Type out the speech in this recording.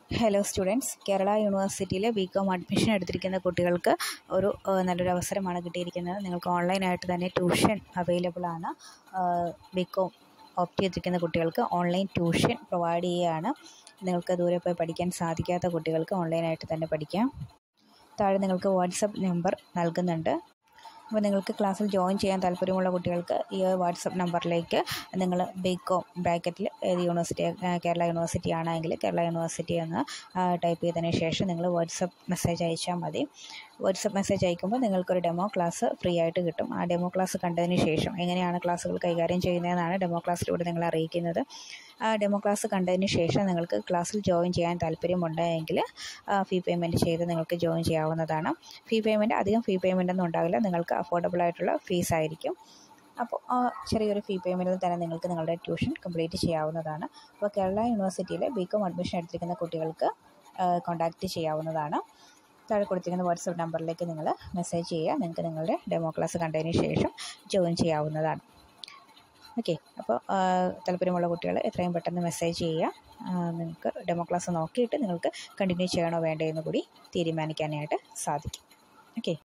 hello students Kerala യൂണിവേഴ്സിറ്റിയിൽ B com admission എടുത്തിരിക്കുന്ന കുട്ടികൾക്ക് ഒരു ഏഹ്, നല്ലൊരു അവസരമാണ് കിട്ടിയിരിക്കുന്നത് നിങ്ങൾക്ക് ഓൺലൈനായിട്ട് തന്നെ ട്യൂഷൻ അവൈലബിൾ ആണ് ബി കോം ഓപ്റ്റ് ചെയ്തിരിക്കുന്ന കുട്ടികൾക്ക് ഓൺലൈൻ ട്യൂഷൻ പ്രൊവൈഡ് ചെയ്യുകയാണ് നിങ്ങൾക്ക് ദൂരെ പോയി പഠിക്കാൻ സാധിക്കാത്ത കുട്ടികൾക്ക് ഓൺലൈനായിട്ട് തന്നെ പഠിക്കാം താഴെ നിങ്ങൾക്ക് വാട്സപ്പ് നമ്പർ നൽകുന്നുണ്ട് അപ്പോൾ നിങ്ങൾക്ക് ക്ലാസ്സിൽ ജോയിൻ ചെയ്യാൻ താല്പര്യമുള്ള കുട്ടികൾക്ക് ഈ വാട്സപ്പ് നമ്പറിലേക്ക് നിങ്ങൾ ബി കോം ബ്രാക്കറ്റിൽ ഏത് യൂണിവേഴ്സിറ്റി കേരള യൂണിവേഴ്സിറ്റി ആണെങ്കിൽ കേരള യൂണിവേഴ്സിറ്റി എന്ന് ടൈപ്പ് ചെയ്തതിന് ശേഷം നിങ്ങൾ വാട്സപ്പ് മെസ്സേജ് അയച്ചാൽ മതി വാട്സപ്പ് മെസ്സേജ് അയക്കുമ്പോൾ നിങ്ങൾക്കൊരു ഡെമോ ക്ലാസ് ഫ്രീ ആയിട്ട് കിട്ടും ആ ഡെമോ ക്ലാസ് കണ്ടതിന് ശേഷം എങ്ങനെയാണ് ക്ലാസ്സുകൾ കൈകാര്യം ചെയ്യുന്നതെന്നാണ് ഡെമോ ക്ലാസ്സിലൂടെ നിങ്ങളെ അറിയിക്കുന്നത് ആ ഡെമോ ക്ലാസ് കണ്ടതിന് ശേഷം നിങ്ങൾക്ക് ക്ലാസ്സിൽ ജോയിൻ ചെയ്യാൻ താല്പര്യമുണ്ടെങ്കിൽ ഫീ പേയ്മെൻറ്റ് ചെയ്ത് നിങ്ങൾക്ക് ജോയിൻ ചെയ്യാവുന്നതാണ് ഫീ പേയ്മെൻറ്റ് അധികം ഫീ പേയ്മെൻ്റ് ഒന്നും ഉണ്ടാവില്ല നിങ്ങൾക്ക് അഫോർഡബിൾ ആയിട്ടുള്ള ഫീസ് ആയിരിക്കും അപ്പോൾ ആ ചെറിയൊരു ഫീ പേയ്മെൻറ്റിൽ തന്നെ നിങ്ങൾക്ക് നിങ്ങളുടെ ട്യൂഷൻ കംപ്ലീറ്റ് ചെയ്യാവുന്നതാണ് അപ്പോൾ കേരള യൂണിവേഴ്സിറ്റിയിൽ ബി കോം അഡ്മിഷൻ എടുത്തിരിക്കുന്ന കുട്ടികൾക്ക് കോൺടാക്റ്റ് ചെയ്യാവുന്നതാണ് താഴെ കൊടുത്തിരിക്കുന്ന വാട്സപ്പ് നമ്പറിലേക്ക് നിങ്ങൾ മെസ്സേജ് ചെയ്യുക നിങ്ങൾക്ക് നിങ്ങളുടെ ഡെമോ ക്ലാസ് കണ്ടതിന് ശേഷം ജോയിൻ ചെയ്യാവുന്നതാണ് ഓക്കെ അപ്പോൾ താല്പര്യമുള്ള കുട്ടികൾ എത്രയും പെട്ടെന്ന് മെസ്സേജ് ചെയ്യുക ആ, നിങ്ങൾക്ക് ഡെമോ ക്ലാസ് നോക്കിയിട്ട് നിങ്ങൾക്ക് കണ്ടിന്യൂ ചെയ്യണോ വേണ്ടോ എന്ന് കൂടി തീരുമാനിക്കാനായിട്ട് സാധിക്കും ഓക്കെ